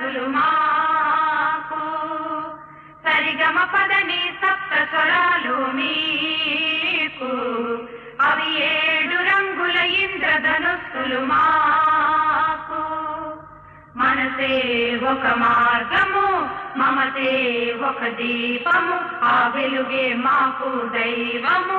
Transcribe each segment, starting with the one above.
ధనస్సులు మాకు సరిగమ పదని సప్త స్వరాలు మీకు అవి ఏడు రంగుల ఇంద్రధనుస్సులు మాకు మనసే ఒక మార్గము మమతే ఒక దీపము ఆ వెలుగే మాకు దైవము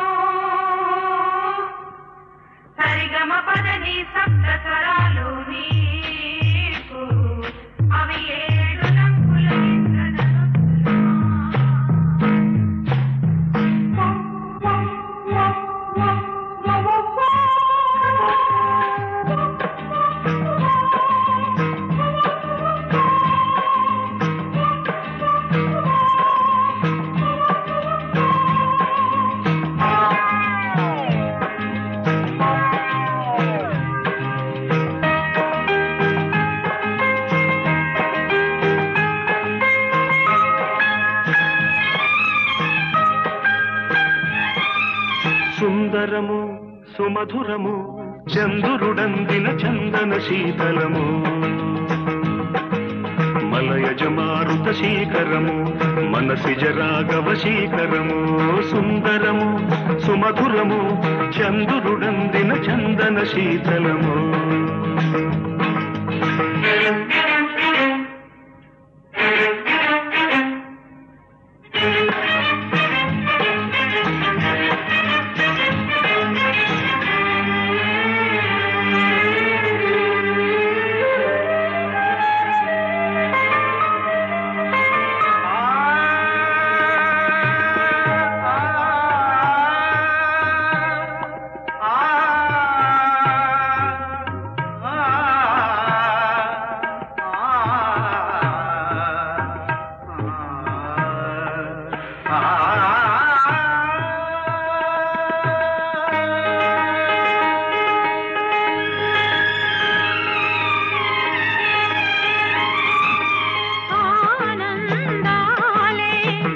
సరిగమ పదని సప్త స్వరాలు నీకు అవి ఏడు రంగుల ఇంద్రధనుస్సులు సుందరము సుమధురము చందురుడందిన చందన శీతలము మలయజ మారుత శీకరము మనసిజ రాఘవ శీకరము సుందరము సుమధురము చందురుడందిన చందన శీతలము ఆనందాలే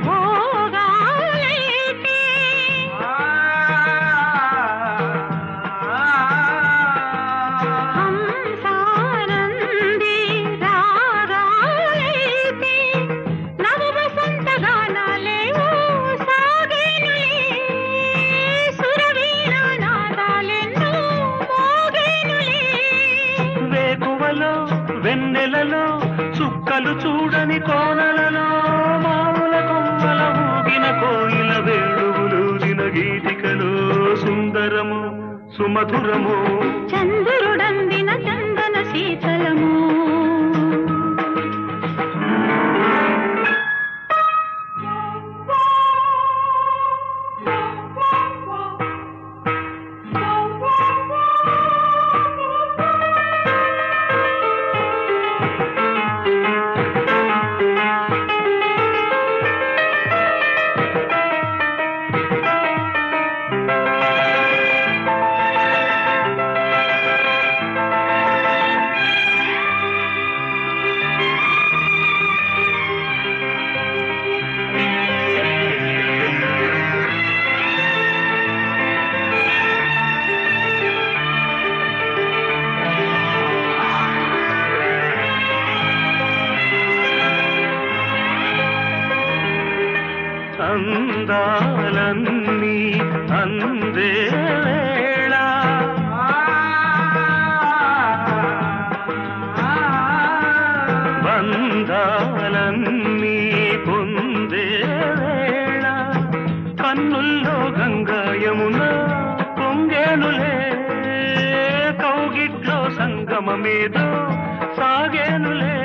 భోగాలైతే హంసానంది రాగాలైతే నవ వసంత గానాలేవో సాగేనులే సురవీణ నాదాలెన్నో మోగేనులే వేకువలో వెన్నెలలో చుక్కలు చూడని కోనలలో మాముల కొమ్మల ఊగిన కోయిల వేణువులూదిన గీతికలో సుందరము సుమధురము చంద్రుడందిన చందన శీతలము అందాలన్నీ అందే వేళ బంధాలన్నీ పొందే వేళ కన్నుల్లో గంగాయమున పొంగేనులే కౌగిట్లో సంగమమేదో సాగేనులే